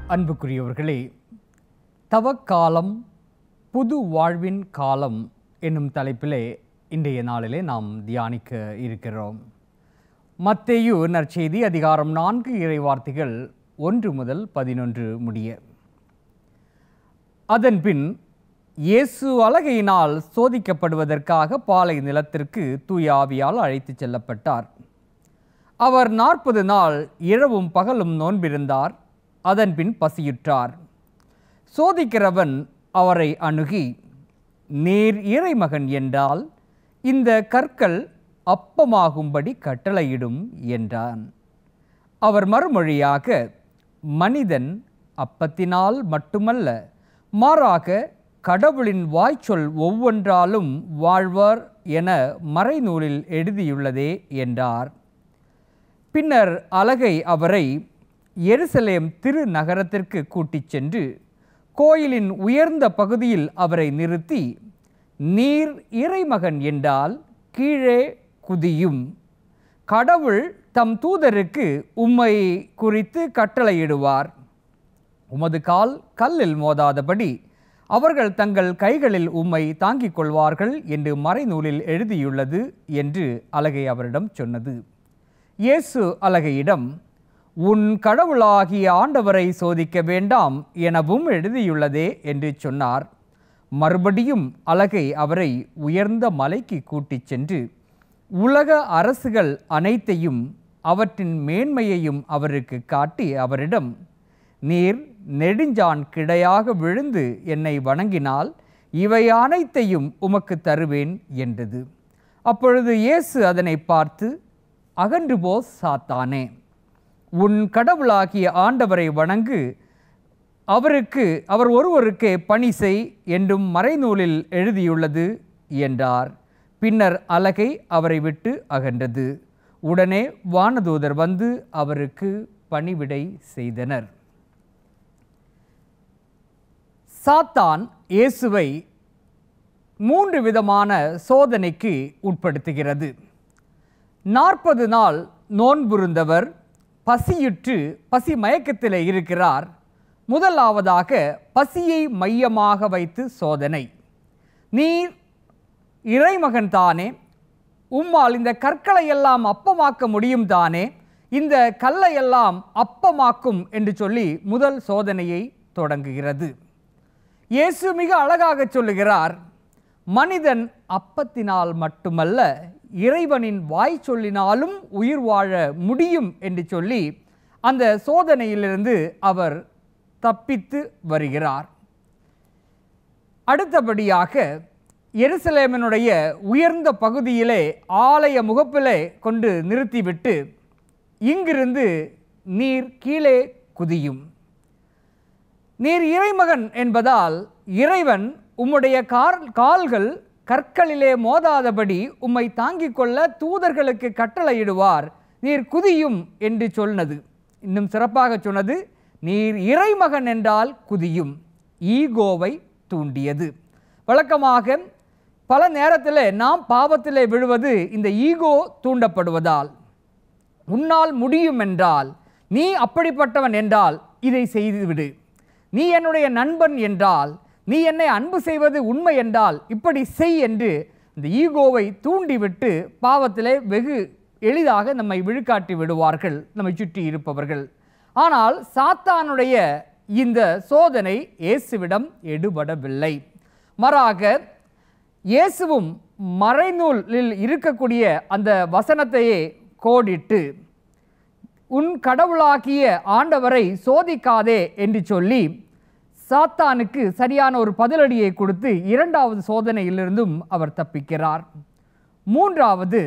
அன்புக்குரியவர்களே தவக்காலம் புது வாழ்வின் காலம் என்னும் தலைப்பிலே இன்றைய நாளிலே நாம் தியானிக்க இருக்கிறோம் மத்தேயு நற்செய்தி அதிகாரம் நான்கு இறைவார்த்தைகள் ஒன்று முதல் பதினொன்று முடிய அதன்பின் இயேசு அழகையினால் சோதிக்கப்படுவதற்காக பாலை நிலத்திற்கு தூய ஆவியால் அழைத்துச் செல்லப்பட்டார் அவர் நாற்பது நாள் இரவும் பகலும் நோன்பிருந்தார் அதன்பின் பசியுற்றார் சோதிக்கிறவன் அவரை அணுகி நீர் இறைமகன் என்றால் இந்த கற்கள் அப்பமாகும்படி கட்டளையிடும் என்றான் அவர் மறுமொழியாக மனிதன் அப்பத்தினால் மட்டுமல்ல மாறாக கடவுளின் வாய்ச்சொல் ஒவ்வொன்றாலும் வாழ்வார் என மறைநூலில் எழுதியுள்ளதே என்றார் பின்னர் அலகை அவரை எருசலேம் திரு நகரத்திற்கு கூட்டிச் சென்று கோயிலின் உயர்ந்த பகுதியில் அவரை நிறுத்தி நீர் இறைமகன் என்றால் கீழே குதியும் கடவுள் தம் தூதருக்கு உம்மை குறித்து கட்டளையிடுவார் உமது கால் கல்லில் மோதாதபடி அவர்கள் தங்கள் கைகளில் உம்மை தாங்கிக் கொள்வார்கள் என்று மறைநூலில் எழுதியுள்ளது என்று அலகை அவரிடம் சொன்னது இயேசு அலகையிடம் உன் கடவுளாகிய ஆண்டவரை சோதிக்க வேண்டாம் எனவும் எழுதியுள்ளதே என்று சொன்னார் மறுபடியும் அலகை அவரை உயர்ந்த மலைக்கு கூட்டிச் சென்று உலக அரசுகள் அனைத்தையும் அவற்றின் மேன்மையையும் அவருக்கு காட்டி அவரிடம் நீர் நெடுஞ்சான் கிடையாக விழுந்து என்னை வணங்கினால் இவை அனைத்தையும் உமக்கு தருவேன் என்றது அப்பொழுது இயேசு அதனை பார்த்து அகன்று போ சாத்தானே உன் கடவுளாகிய ஆண்டவரை வணங்கு அவருக்கு அவர் ஒருவருக்கே பணி செய் என்றும் மறைநூலில் எழுதியுள்ளது என்றார் பின்னர் அலகை அவரை விட்டு அகன்றது உடனே வானதூதர் வந்து அவருக்கு பணிவிடை செய்தனர் சாத்தான் இயேசுவை மூன்று விதமான சோதனைக்கு உட்படுத்துகிறது நாற்பது நாள் நோன்புருந்தவர் பசியுற்று பசி மயக்கத்தில் இருக்கிறார் முதலாவதாக பசியை மையமாக வைத்து சோதனை நீர் இறைமகன் தானே உம்மால் இந்த கற்களை எல்லாம் அப்பமாக்க முடியும் தானே இந்த கல்லை எல்லாம் அப்பமாக்கும் என்று சொல்லி முதல் சோதனையை தொடங்குகிறது இயேசு மிக அழகாக சொல்லுகிறார் மனிதன் அப்பத்தினால் மட்டுமல்ல இறைவனின் வாய் சொல்லினாலும் உயிர் வாழ முடியும் என்று சொல்லி அந்த சோதனையிலிருந்து அவர் தப்பித்து வருகிறார் அடுத்தபடியாக எருசலேமனுடைய உயர்ந்த பகுதியிலே ஆலய முகப்பிலே கொண்டு நிறுத்திவிட்டு இங்கிருந்து நீர் கீழே குதியும் நீர் இறைமகன் என்பதால் இறைவன் உம்முடைய கால் கால்கள் கற்களிலே மோதாதபடி உம்மை தாங்கிக் கொள்ள தூதர்களுக்கு கட்டளையிடுவார் நீர் குதியும் என்று சொன்னது இன்னும் சிறப்பாக சொன்னது நீர் இறைமகன் என்றால் குதியும் ஈகோவை தூண்டியது வழக்கமாக பல நேரத்தில் நாம் பாவத்திலே விழுவது இந்த ஈகோ தூண்டப்படுவதால் உன்னால் முடியும் என்றால் நீ அப்படிப்பட்டவன் என்றால் இதை செய்துவிடு நீ என்னுடைய நண்பன் என்றால் நீ என்னை அன்பு செய்வது உண்மை என்றால் இப்படி செய் என்று இந்த ஈகோவை தூண்டிவிட்டு பாவத்திலே வெகு எளிதாக நம்மை விழுக்காட்டி விடுவார்கள் நம்மை சுற்றி இருப்பவர்கள் ஆனால் சாத்தானுடைய இந்த சோதனை இயேசுவிடம் எடுபடவில்லை மாறாக இயேசுவும் மறைநூலில் இருக்கக்கூடிய அந்த வசனத்தையே கோடிட்டு உன் கடவுளாகிய ஆண்டவரை சோதிக்காதே என்று சொல்லி சாத்தானுக்கு சரியான ஒரு பதிலடியை கொடுத்து இரண்டாவது சோதனையிலிருந்தும் அவர் தப்பிக்கிறார் மூன்றாவது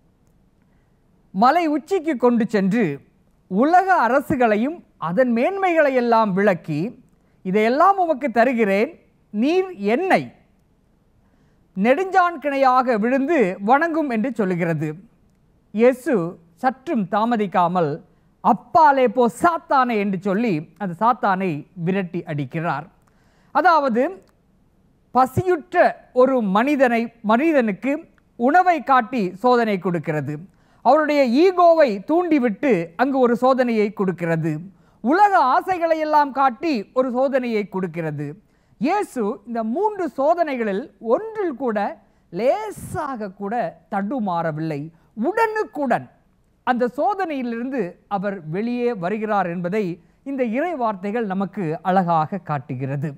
மலை உச்சிக்கு கொண்டு சென்று உலக அரசுகளையும் அதன் மேன்மைகளை எல்லாம் விளக்கி இதையெல்லாம் உமக்கு தருகிறேன் நீர் என்னை நெடுஞ்சான் கிணையாக விழுந்து வணங்கும் என்று சொல்லுகிறது இயேசு சற்றும் தாமதிக்காமல் அப்பாலே போ சாத்தானே என்று சொல்லி அந்த சாத்தானை விரட்டி அடிக்கிறார் அதாவது பசியுற்ற ஒரு மனிதனை மனிதனுக்கு உணவை காட்டி சோதனை கொடுக்கிறது அவருடைய ஈகோவை தூண்டிவிட்டு அங்கு ஒரு சோதனையை கொடுக்கிறது உலக ஆசைகளை எல்லாம் காட்டி ஒரு சோதனையை கொடுக்கிறது இயேசு இந்த மூன்று சோதனைகளில் ஒன்றில் கூட லேசாக கூட தடுமாறவில்லை உடனுக்குடன் அந்த சோதனையிலிருந்து அவர் வெளியே வருகிறார் என்பதை இந்த இறை வார்த்தைகள் நமக்கு அழகாக காட்டுகிறது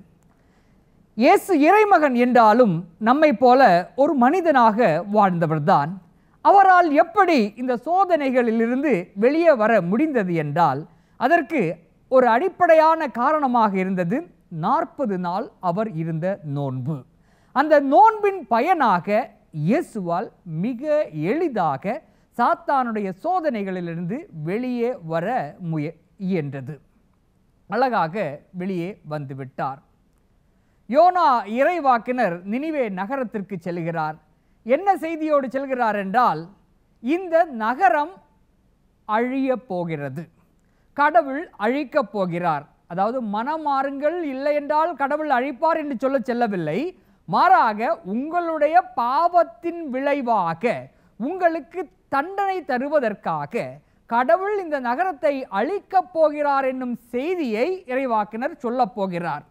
இயேசு இறைமகன் என்றாலும் நம்மை போல ஒரு மனிதனாக வாழ்ந்தவர்தான் அவரால் எப்படி இந்த சோதனைகளிலிருந்து வெளியே வர முடிந்தது என்றால் அதற்கு ஒரு அடிப்படையான காரணமாக இருந்தது நாற்பது நாள் அவர் இருந்த நோன்பு அந்த நோன்பின் பயனாக இயேசுவால் மிக எளிதாக சாத்தானுடைய சோதனைகளிலிருந்து வெளியே வர முய இயன்றது அழகாக வெளியே வந்துவிட்டார் யோனா இறைவாக்கினர் நினிவே நகரத்திற்கு செல்கிறார் என்ன செய்தியோடு செல்கிறார் என்றால் இந்த நகரம் அழியப் போகிறது கடவுள் அழிக்கப் போகிறார் அதாவது மனமாறுங்கள் இல்லை என்றால் கடவுள் அழிப்பார் என்று சொல்ல செல்லவில்லை மாறாக உங்களுடைய பாவத்தின் விளைவாக உங்களுக்கு தண்டனை தருவதற்காக கடவுள் இந்த நகரத்தை அழிக்கப் போகிறார் என்னும் செய்தியை இறைவாக்கினர் சொல்லப் போகிறார்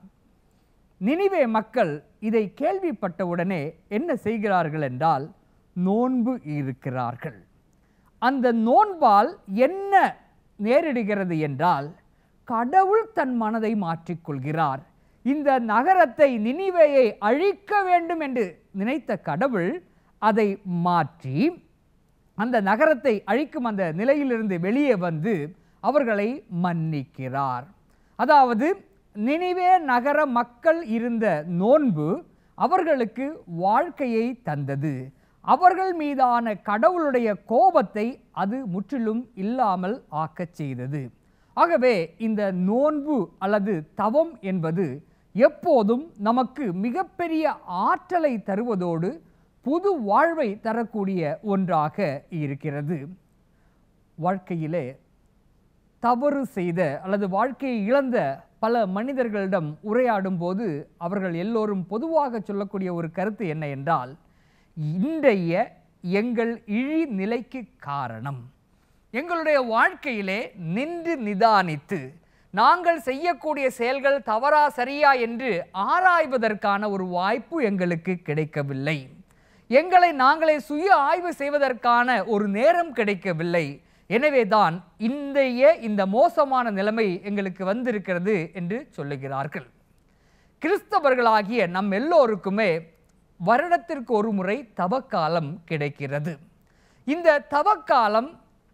நினிவே மக்கள் இதை கேள்விப்பட்டவுடனே என்ன செய்கிறார்கள் என்றால் நோன்பு இருக்கிறார்கள் அந்த நோன்பால் என்ன நேரிடுகிறது என்றால் கடவுள் தன் மனதை மாற்றிக்கொள்கிறார் இந்த நகரத்தை நினிவேயை அழிக்க வேண்டும் என்று நினைத்த கடவுள் அதை மாற்றி அந்த நகரத்தை அழிக்கும் அந்த நிலையிலிருந்து வெளியே வந்து அவர்களை மன்னிக்கிறார் அதாவது நினிவே நகர மக்கள் இருந்த நோன்பு அவர்களுக்கு வாழ்க்கையை தந்தது அவர்கள் மீதான கடவுளுடைய கோபத்தை அது முற்றிலும் இல்லாமல் ஆக்கச் செய்தது ஆகவே இந்த நோன்பு அல்லது தவம் என்பது எப்போதும் நமக்கு மிகப்பெரிய ஆற்றலை தருவதோடு புது வாழ்வை தரக்கூடிய ஒன்றாக இருக்கிறது வாழ்க்கையிலே தவறு செய்த அல்லது வாழ்க்கையை இழந்த பல மனிதர்களிடம் உரையாடும் போது அவர்கள் எல்லோரும் பொதுவாக சொல்லக்கூடிய ஒரு கருத்து என்ன என்றால் இன்றைய எங்கள் இழி நிலைக்கு காரணம் எங்களுடைய வாழ்க்கையிலே நின்று நிதானித்து நாங்கள் செய்யக்கூடிய செயல்கள் தவறா சரியா என்று ஆராய்வதற்கான ஒரு வாய்ப்பு எங்களுக்கு கிடைக்கவில்லை எங்களை நாங்களே சுய ஆய்வு செய்வதற்கான ஒரு நேரம் கிடைக்கவில்லை எனவே தான் இன்றைய இந்த மோசமான நிலைமை எங்களுக்கு வந்திருக்கிறது என்று சொல்லுகிறார்கள் கிறிஸ்தவர்களாகிய நம் எல்லோருக்குமே வருடத்திற்கு ஒரு முறை தவக்காலம் கிடைக்கிறது இந்த தவக்காலம்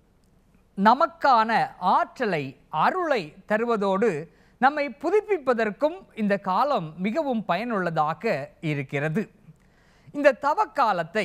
நமக்கான ஆற்றலை அருளை தருவதோடு நம்மை புதுப்பிப்பதற்கும் இந்த காலம் மிகவும் பயனுள்ளதாக இருக்கிறது இந்த தவக்காலத்தை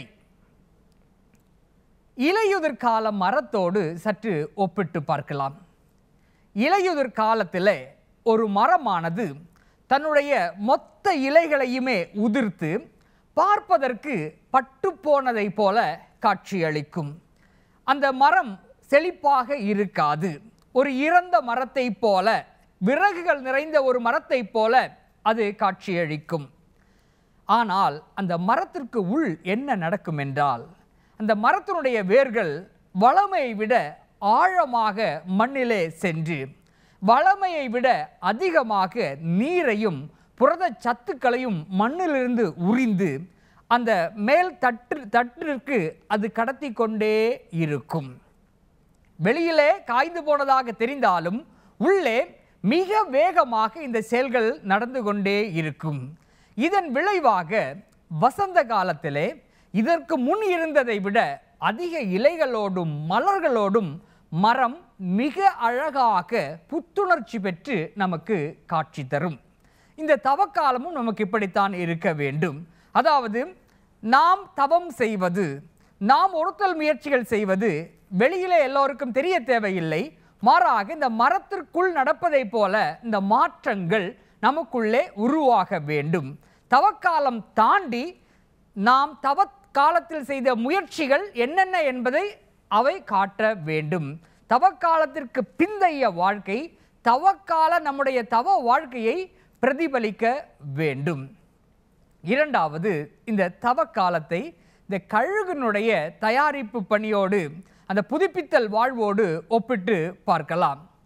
இலையுதிர் கால மரத்தோடு சற்று ஒப்பிட்டு பார்க்கலாம் இலையுதிர் காலத்தில் ஒரு மரமானது தன்னுடைய மொத்த இலைகளையுமே உதிர்த்து பார்ப்பதற்கு பட்டுப்போனதை போல காட்சியளிக்கும் அந்த மரம் செழிப்பாக இருக்காது ஒரு இறந்த மரத்தை போல விறகுகள் நிறைந்த ஒரு மரத்தை போல அது காட்சியளிக்கும் ஆனால் அந்த மரத்திற்கு உள் என்ன நடக்கும் என்றால் அந்த மரத்தினுடைய வேர்கள் வளமையை விட ஆழமாக மண்ணிலே சென்று வளமையை விட அதிகமாக நீரையும் புரத சத்துக்களையும் மண்ணிலிருந்து உறிந்து அந்த மேல் தட்டு தட்டிற்கு அது கடத்தி கொண்டே இருக்கும் வெளியிலே காய்ந்து போனதாக தெரிந்தாலும் உள்ளே மிக வேகமாக இந்த செயல்கள் நடந்து கொண்டே இருக்கும் இதன் விளைவாக வசந்த காலத்திலே இதற்கு முன் இருந்ததை விட அதிக இலைகளோடும் மலர்களோடும் மரம் மிக அழகாக புத்துணர்ச்சி பெற்று நமக்கு காட்சி தரும் இந்த தவக்காலமும் நமக்கு இப்படித்தான் இருக்க வேண்டும் அதாவது நாம் தவம் செய்வது நாம் ஒருத்தல் முயற்சிகள் செய்வது வெளியிலே எல்லோருக்கும் தெரிய தேவையில்லை மாறாக இந்த மரத்திற்குள் நடப்பதைப் போல இந்த மாற்றங்கள் நமக்குள்ளே உருவாக வேண்டும் தவக்காலம் தாண்டி நாம் தவ காலத்தில் செய்த முயற்சிகள் என்னென்ன என்பதை அவை காட்ட வேண்டும் தவக்காலத்திற்கு பிந்தைய வாழ்க்கை தவக்கால நம்முடைய தவ வாழ்க்கையை பிரதிபலிக்க வேண்டும் இரண்டாவது இந்த தவ காலத்தை இந்த கழுகுனுடைய தயாரிப்பு பணியோடு அந்த புதுப்பித்தல் வாழ்வோடு ஒப்பிட்டு பார்க்கலாம்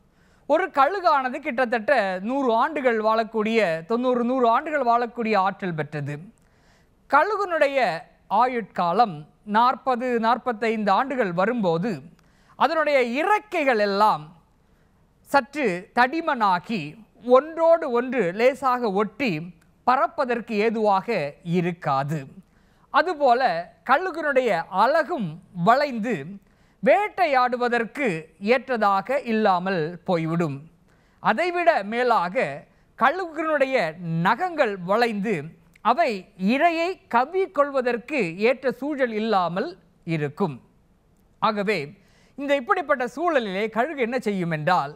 ஒரு கழுகானது கிட்டத்தட்ட நூறு ஆண்டுகள் வாழக்கூடிய தொண்ணூறு நூறு ஆண்டுகள் வாழக்கூடிய ஆற்றல் பெற்றது கழுகுனுடைய ஆயுட்காலம் நாற்பது நாற்பத்தைந்து ஆண்டுகள் வரும்போது அதனுடைய இறக்கைகள் எல்லாம் சற்று தடிமனாகி ஒன்றோடு ஒன்று லேசாக ஒட்டி பறப்பதற்கு ஏதுவாக இருக்காது அதுபோல கழுகுனுடைய அழகும் வளைந்து வேட்டையாடுவதற்கு ஏற்றதாக இல்லாமல் போய்விடும் அதைவிட மேலாக கழுகுனுடைய நகங்கள் வளைந்து அவை இரையை கவ்விக்கொள்வதற்கு ஏற்ற சூழல் இல்லாமல் இருக்கும் ஆகவே இந்த இப்படிப்பட்ட சூழலிலே கழுகு என்ன செய்யும் என்றால்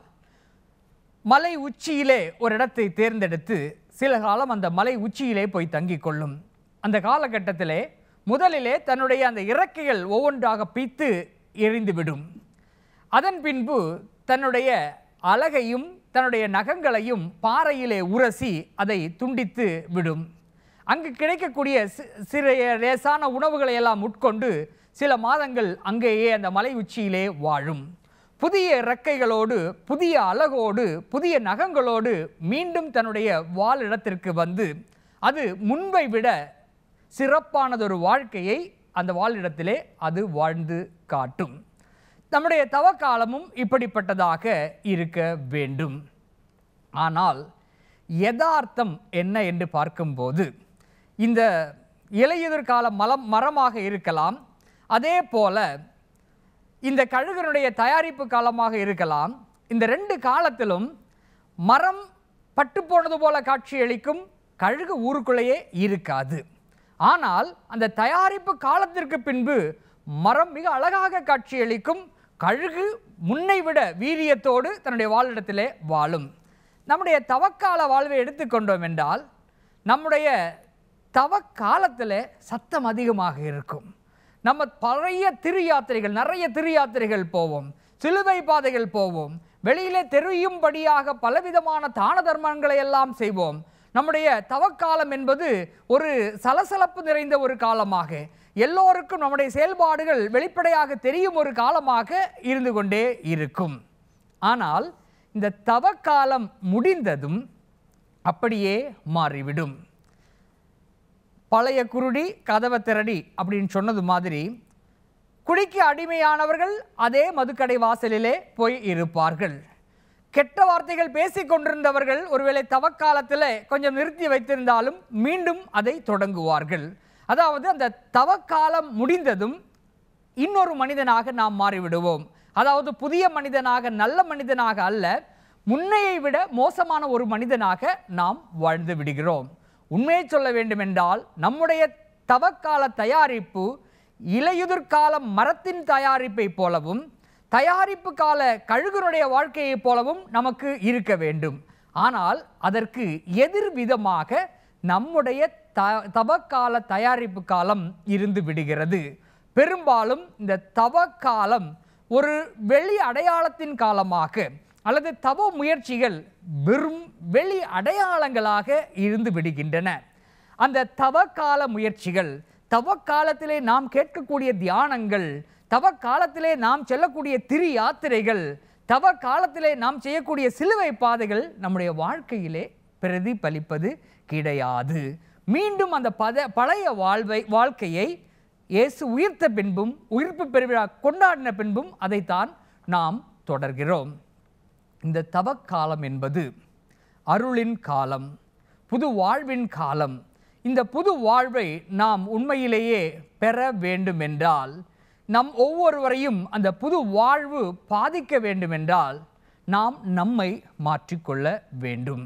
மலை உச்சியிலே ஒரு இடத்தை தேர்ந்தெடுத்து சில காலம் அந்த மலை உச்சியிலே போய் தங்கிக் கொள்ளும் அந்த காலகட்டத்திலே முதலிலே தன்னுடைய அந்த இறக்கைகள் ஒவ்வொன்றாக பீத்து எரிந்துவிடும் அதன் பின்பு தன்னுடைய அழகையும் தன்னுடைய நகங்களையும் பாறையிலே உரசி அதை துண்டித்து விடும் அங்கு கிடைக்கக்கூடிய சி- சிறிய லேசான உணவுகளை எல்லாம் உட்கொண்டு சில மாதங்கள் அங்கேயே அந்த மலை உச்சியிலே வாழும் புதிய இறக்கைகளோடு புதிய அழகோடு புதிய நகங்களோடு மீண்டும் தன்னுடைய வாழிடத்திற்கு வந்து அது முன்பை விட சிறப்பானதொரு வாழ்க்கையை அந்த வாழிடத்திலே அது வாழ்ந்து காட்டும் நம்முடைய தவக்காலமும் இப்படிப்பட்டதாக இருக்க வேண்டும் ஆனால் யதார்த்தம் என்ன என்று பார்க்கும்போது இந்த இலையுதிர் கால மலம் மரமாக இருக்கலாம் அதே போல இந்த கழுகனுடைய தயாரிப்பு காலமாக இருக்கலாம் இந்த ரெண்டு காலத்திலும் மரம் பட்டு போனது போல காட்சியளிக்கும் கழுகு ஊருக்குள்ளேயே இருக்காது ஆனால் அந்த தயாரிப்பு காலத்திற்கு பின்பு மரம் மிக அழகாக காட்சியளிக்கும் கழுகு முன்னை விட வீரியத்தோடு தன்னுடைய வாழிடத்திலே வாழும் நம்முடைய தவக்கால வாழ்வை எடுத்துக்கொண்டோம் என்றால் நம்முடைய தவக்காலத்தில் சத்தம் அதிகமாக இருக்கும் நம்ம பழைய திரு யாத்திரைகள் நிறைய திரு யாத்திரைகள் போவோம் சிலுவை பாதைகள் போவோம் வெளியிலே தெரியும்படியாக பலவிதமான தான தர்மங்களை எல்லாம் செய்வோம் நம்முடைய தவக்காலம் என்பது ஒரு சலசலப்பு நிறைந்த ஒரு காலமாக எல்லோருக்கும் நம்முடைய செயல்பாடுகள் வெளிப்படையாக தெரியும் ஒரு காலமாக இருந்து கொண்டே இருக்கும் ஆனால் இந்த தவக்காலம் முடிந்ததும் அப்படியே மாறிவிடும் பழைய குருடி கதவை திரடி அப்படின்னு சொன்னது மாதிரி குடிக்கு அடிமையானவர்கள் அதே மதுக்கடை வாசலிலே போய் இருப்பார்கள் கெட்ட வார்த்தைகள் பேசிக் கொண்டிருந்தவர்கள் ஒருவேளை தவக்காலத்தில் கொஞ்சம் நிறுத்தி வைத்திருந்தாலும் மீண்டும் அதை தொடங்குவார்கள் அதாவது அந்த தவக்காலம் முடிந்ததும் இன்னொரு மனிதனாக நாம் மாறிவிடுவோம் அதாவது புதிய மனிதனாக நல்ல மனிதனாக அல்ல முன்னையை விட மோசமான ஒரு மனிதனாக நாம் வாழ்ந்து விடுகிறோம் உண்மையை சொல்ல வேண்டுமென்றால் நம்முடைய தவக்கால தயாரிப்பு இலையுதிர்கால மரத்தின் தயாரிப்பை போலவும் தயாரிப்பு கால கழுகுனுடைய வாழ்க்கையைப் போலவும் நமக்கு இருக்க வேண்டும் ஆனால் அதற்கு எதிர் விதமாக நம்முடைய த தவக்கால தயாரிப்பு காலம் இருந்து விடுகிறது பெரும்பாலும் இந்த தவக்காலம் ஒரு வெளி அடையாளத்தின் காலமாக அல்லது தவ முயற்சிகள் வெறும் வெளி அடையாளங்களாக இருந்து விடுகின்றன அந்த தவக்கால முயற்சிகள் தவக்காலத்திலே நாம் கேட்கக்கூடிய தியானங்கள் தவ காலத்திலே நாம் செல்லக்கூடிய திரு யாத்திரைகள் தவ காலத்திலே நாம் செய்யக்கூடிய சிலுவை பாதைகள் நம்முடைய வாழ்க்கையிலே பிரதிபலிப்பது கிடையாது மீண்டும் அந்த பத பழைய வாழ்வை வாழ்க்கையை இயேசு உயிர்த்த பின்பும் உயிர்ப்பு பெருவிழா கொண்டாடின பின்பும் அதைத்தான் நாம் தொடர்கிறோம் இந்த தவக்காலம் என்பது அருளின் காலம் புது வாழ்வின் காலம் இந்த புது வாழ்வை நாம் உண்மையிலேயே பெற வேண்டுமென்றால் நம் ஒவ்வொருவரையும் அந்த புது வாழ்வு பாதிக்க வேண்டுமென்றால் நாம் நம்மை மாற்றிக்கொள்ள வேண்டும்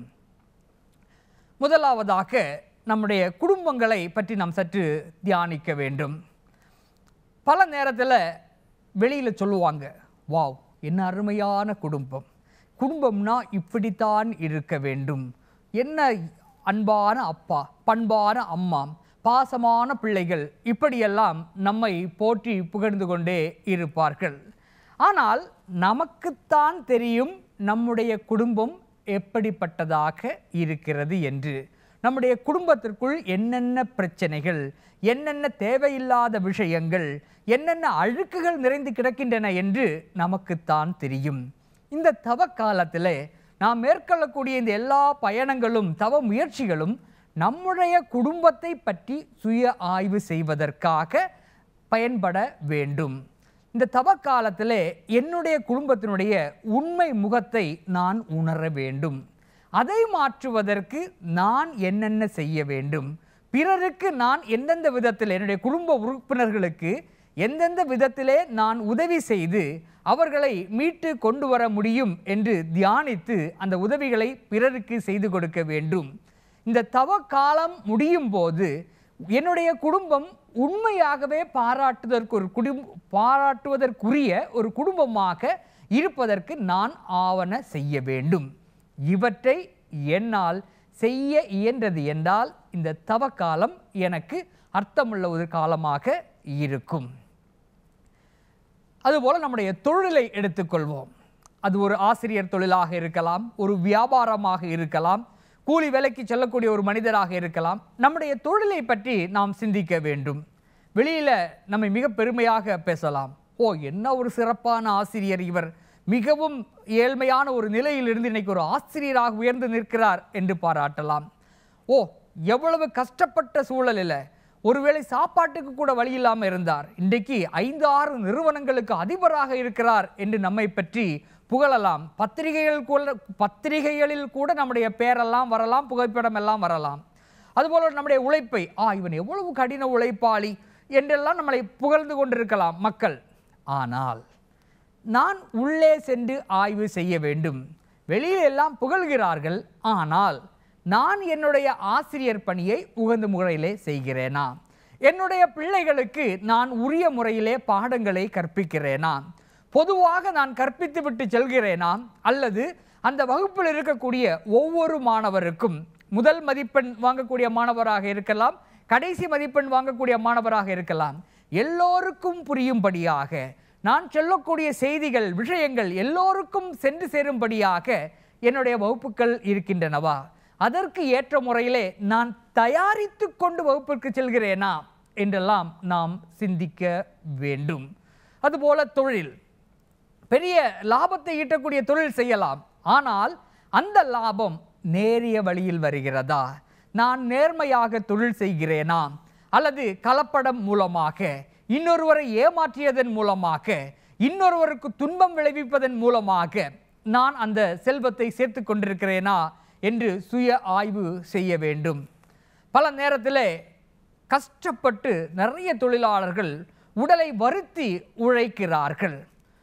முதலாவதாக நம்முடைய குடும்பங்களை பற்றி நாம் சற்று தியானிக்க வேண்டும் பல நேரத்தில் வெளியில் சொல்லுவாங்க வாவ் என்ன அருமையான குடும்பம் குடும்பம்னா இப்படித்தான் இருக்க வேண்டும் என்ன அன்பான அப்பா பண்பான அம்மா பாசமான பிள்ளைகள் இப்படியெல்லாம் நம்மை போற்றி புகழ்ந்து கொண்டே இருப்பார்கள் ஆனால் நமக்குத்தான் தெரியும் நம்முடைய குடும்பம் எப்படிப்பட்டதாக இருக்கிறது என்று நம்முடைய குடும்பத்திற்குள் என்னென்ன பிரச்சனைகள் என்னென்ன தேவையில்லாத விஷயங்கள் என்னென்ன அழுக்குகள் நிறைந்து கிடக்கின்றன என்று நமக்குத்தான் தெரியும் இந்த தவ காலத்திலே நாம் மேற்கொள்ளக்கூடிய இந்த எல்லா பயணங்களும் தவ முயற்சிகளும் நம்முடைய குடும்பத்தை பற்றி சுய ஆய்வு செய்வதற்காக பயன்பட வேண்டும் இந்த தவ காலத்திலே என்னுடைய குடும்பத்தினுடைய உண்மை முகத்தை நான் உணர வேண்டும் அதை மாற்றுவதற்கு நான் என்னென்ன செய்ய வேண்டும் பிறருக்கு நான் எந்தெந்த விதத்தில் என்னுடைய குடும்ப உறுப்பினர்களுக்கு எந்தெந்த விதத்திலே நான் உதவி செய்து அவர்களை மீட்டு கொண்டு வர முடியும் என்று தியானித்து அந்த உதவிகளை பிறருக்கு செய்து கொடுக்க வேண்டும் இந்த தவ காலம் முடியும் போது என்னுடைய குடும்பம் உண்மையாகவே பாராட்டுவதற்கு ஒரு குடும் பாராட்டுவதற்குரிய ஒரு குடும்பமாக இருப்பதற்கு நான் ஆவண செய்ய வேண்டும் இவற்றை என்னால் செய்ய இயன்றது என்றால் இந்த தவ காலம் எனக்கு அர்த்தமுள்ள ஒரு காலமாக இருக்கும் அதுபோல் நம்முடைய தொழிலை எடுத்துக்கொள்வோம் அது ஒரு ஆசிரியர் தொழிலாக இருக்கலாம் ஒரு வியாபாரமாக இருக்கலாம் கூலி வேலைக்கு செல்லக்கூடிய ஒரு மனிதராக இருக்கலாம் நம்முடைய தொழிலை பற்றி நாம் சிந்திக்க வேண்டும் வெளியில் நம்மை மிக பெருமையாக பேசலாம் ஓ என்ன ஒரு சிறப்பான ஆசிரியர் இவர் மிகவும் ஏழ்மையான ஒரு நிலையிலிருந்து இன்னைக்கு ஒரு ஆசிரியராக உயர்ந்து நிற்கிறார் என்று பாராட்டலாம் ஓ எவ்வளவு கஷ்டப்பட்ட சூழலில் ஒருவேளை சாப்பாட்டுக்கு கூட வழி இல்லாமல் இருந்தார் இன்றைக்கு ஐந்து ஆறு நிறுவனங்களுக்கு அதிபராக இருக்கிறார் என்று நம்மை பற்றி புகழலாம் பத்திரிகைகள் கூட பத்திரிகைகளில் கூட நம்முடைய பேரெல்லாம் வரலாம் புகைப்படம் எல்லாம் வரலாம் அதுபோல நம்முடைய உழைப்பை ஆ இவன் எவ்வளவு கடின உழைப்பாளி என்றெல்லாம் நம்மளை புகழ்ந்து கொண்டிருக்கலாம் மக்கள் ஆனால் நான் உள்ளே சென்று ஆய்வு செய்ய வேண்டும் வெளியில் எல்லாம் புகழ்கிறார்கள் ஆனால் நான் என்னுடைய ஆசிரியர் பணியை உகந்த முறையிலே செய்கிறேனா என்னுடைய பிள்ளைகளுக்கு நான் உரிய முறையிலே பாடங்களை கற்பிக்கிறேனா பொதுவாக நான் கற்பித்து விட்டு செல்கிறேனா அல்லது அந்த வகுப்பில் இருக்கக்கூடிய ஒவ்வொரு மாணவருக்கும் முதல் மதிப்பெண் வாங்கக்கூடிய மாணவராக இருக்கலாம் கடைசி மதிப்பெண் வாங்கக்கூடிய மாணவராக இருக்கலாம் எல்லோருக்கும் புரியும்படியாக நான் சொல்லக்கூடிய செய்திகள் விஷயங்கள் எல்லோருக்கும் சென்று சேரும்படியாக என்னுடைய வகுப்புகள் இருக்கின்றனவா அதற்கு ஏற்ற முறையிலே நான் தயாரித்து கொண்டு வகுப்பிற்கு செல்கிறேனா என்றெல்லாம் நாம் சிந்திக்க வேண்டும் அதுபோல தொழில் பெரிய லாபத்தை ஈட்டக்கூடிய தொழில் செய்யலாம் ஆனால் அந்த லாபம் நேரிய வழியில் வருகிறதா நான் நேர்மையாக தொழில் செய்கிறேனா அல்லது கலப்படம் மூலமாக இன்னொருவரை ஏமாற்றியதன் மூலமாக இன்னொருவருக்கு துன்பம் விளைவிப்பதன் மூலமாக நான் அந்த செல்வத்தை சேர்த்து கொண்டிருக்கிறேனா என்று சுய ஆய்வு செய்ய வேண்டும் பல நேரத்தில் கஷ்டப்பட்டு நிறைய தொழிலாளர்கள் உடலை வருத்தி உழைக்கிறார்கள்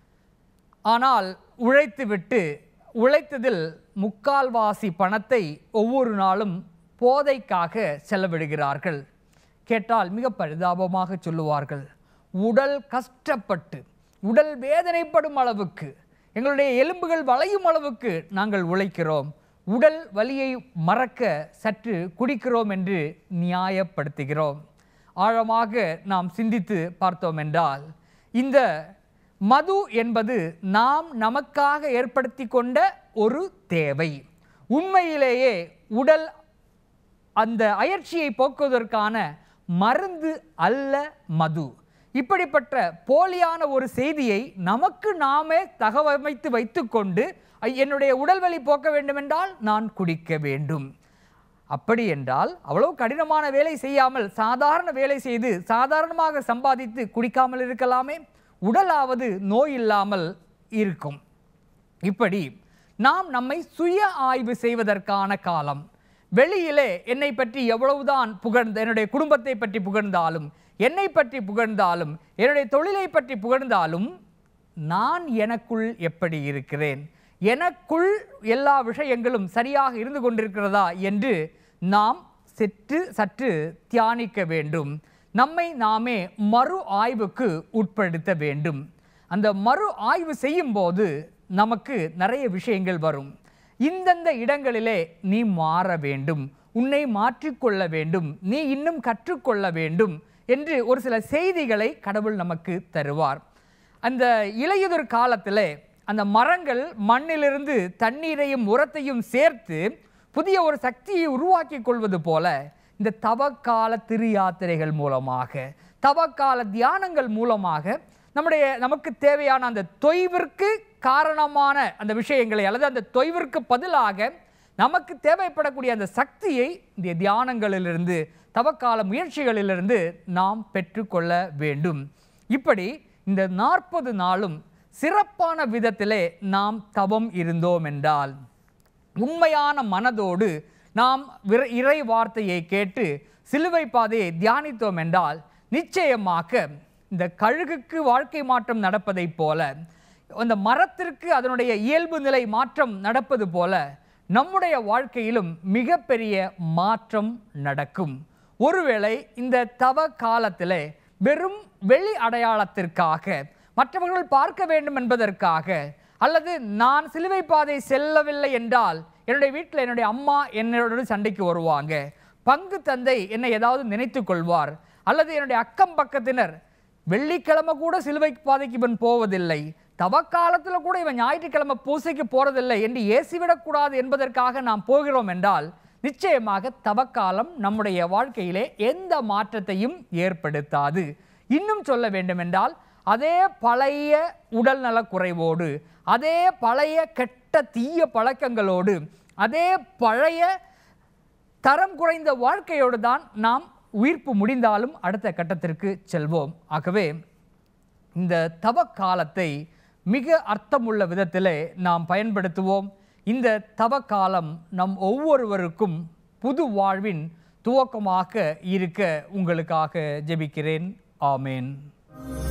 ஆனால் உழைத்துவிட்டு உழைத்ததில் முக்கால்வாசி பணத்தை ஒவ்வொரு நாளும் போதைக்காக செலவிடுகிறார்கள் கேட்டால் மிக பரிதாபமாக சொல்லுவார்கள் உடல் கஷ்டப்பட்டு உடல் வேதனைப்படும் அளவுக்கு எங்களுடைய எலும்புகள் வளையும் அளவுக்கு நாங்கள் உழைக்கிறோம் உடல் வலியை மறக்க சற்று குடிக்கிறோம் என்று நியாயப்படுத்துகிறோம் ஆழமாக நாம் சிந்தித்து பார்த்தோம் என்றால் இந்த மது என்பது நாம் நமக்காக ஏற்படுத்தி கொண்ட ஒரு தேவை உண்மையிலேயே உடல் அந்த அயற்சியை போக்குவதற்கான மருந்து அல்ல மது இப்படிப்பட்ட போலியான ஒரு செய்தியை நமக்கு நாமே தகவமைத்து வைத்துக்கொண்டு "ஐ, என்னுடைய உடல்வலி போக்க வேண்டுமென்றால் நான் குடிக்க வேண்டும் அப்படி என்றால் அவ்வளவு கடினமான வேலை செய்யாமல் சாதாரண வேலை செய்து சாதாரணமாக சம்பாதித்து குடிக்காமல் இருக்கலாமே உடலாவது நோய் இல்லாமல் இருக்கும் இப்படி நாம் நம்மை சுய ஆய்வு செய்வதற்கான காலம் வெளியிலே என்னை பற்றி எவ்வளவுதான் புகழ்ந்த என்னுடைய குடும்பத்தை பற்றி புகழ்ந்தாலும் என்னை பற்றி புகழ்ந்தாலும் என்னுடைய தொழிலை பற்றி புகழ்ந்தாலும் நான் எனக்குள் எப்படி இருக்கிறேன் எனக்குள் எல்லா விஷயங்களும் சரியாக இருந்து கொண்டிருக்கிறதா என்று நாம் சற்று சற்று தியானிக்க வேண்டும் நம்மை நாமே மறு ஆய்வுக்கு உட்படுத்த வேண்டும் அந்த மறு ஆய்வு செய்யும் போது நமக்கு நிறைய விஷயங்கள் வரும் இந்தந்த இடங்களிலே நீ மாற வேண்டும் உன்னை மாற்றிக்கொள்ள வேண்டும் நீ இன்னும் கற்றுக்கொள்ள வேண்டும் என்று ஒரு சில செய்திகளை கடவுள் நமக்கு தருவார் அந்த இலையுதிர் காலத்தில் அந்த மரங்கள் மண்ணிலிருந்து தண்ணீரையும் உரத்தையும் சேர்த்து புதிய ஒரு சக்தியை உருவாக்கி கொள்வது போல இந்த தவக்கால திரு யாத்திரைகள் மூலமாக தவக்கால தியானங்கள் மூலமாக நம்முடைய நமக்கு தேவையான அந்த தொய்விற்கு காரணமான அந்த விஷயங்களை அல்லது அந்த தொய்விற்கு பதிலாக நமக்கு தேவைப்படக்கூடிய அந்த சக்தியை இந்த தியானங்களிலிருந்து தவக்கால முயற்சிகளிலிருந்து நாம் பெற்றுக்கொள்ள வேண்டும் இப்படி இந்த நாற்பது நாளும் சிறப்பான விதத்திலே நாம் தவம் இருந்தோம் என்றால் உண்மையான மனதோடு நாம் விர- இறை வார்த்தையை கேட்டு சிலுவை பாதையை தியானித்தோம் என்றால் நிச்சயமாக இந்த கழுகுக்கு வாழ்க்கை மாற்றம் நடப்பதைப் போல அந்த மரத்திற்கு அதனுடைய இயல்பு நிலை மாற்றம் நடப்பது போல நம்முடைய வாழ்க்கையிலும் மிகப்பெரிய மாற்றம் நடக்கும் ஒருவேளை இந்த தவ காலத்திலே வெறும் வெளி அடையாளத்திற்காக மற்றவர்கள் பார்க்க வேண்டும் என்பதற்காக அல்லது நான் சிலுவை பாதை செல்லவில்லை என்றால் என்னுடைய வீட்டில் என்னுடைய அம்மா என்னோட சண்டைக்கு வருவாங்க பங்கு தந்தை என்னை ஏதாவது நினைத்து கொள்வார் அல்லது என்னுடைய அக்கம் பக்கத்தினர் வெள்ளிக்கிழமை கூட சிலுவை பாதைக்கு இவன் போவதில்லை தவக்காலத்தில் கூட இவன் ஞாயிற்றுக்கிழமை பூசைக்கு போறதில்லை என்று ஏசிவிடக்கூடாது என்பதற்காக நாம் போகிறோம் என்றால் நிச்சயமாக தவக்காலம் நம்முடைய வாழ்க்கையிலே எந்த மாற்றத்தையும் ஏற்படுத்தாது இன்னும் சொல்ல வேண்டுமென்றால் அதே பழைய உடல்நலக் குறைவோடு அதே பழைய கெட்ட தீய பழக்கங்களோடு அதே பழைய தரம் குறைந்த வாழ்க்கையோடு தான் நாம் உயிர்ப்பு முடிந்தாலும் அடுத்த கட்டத்திற்கு செல்வோம் ஆகவே இந்த தவ காலத்தை மிக அர்த்தமுள்ள விதத்திலே நாம் பயன்படுத்துவோம் இந்த தவ காலம் நம் ஒவ்வொருவருக்கும் புது வாழ்வின் துவக்கமாக இருக்க உங்களுக்காக ஜெபிக்கிறேன் ஆமேன்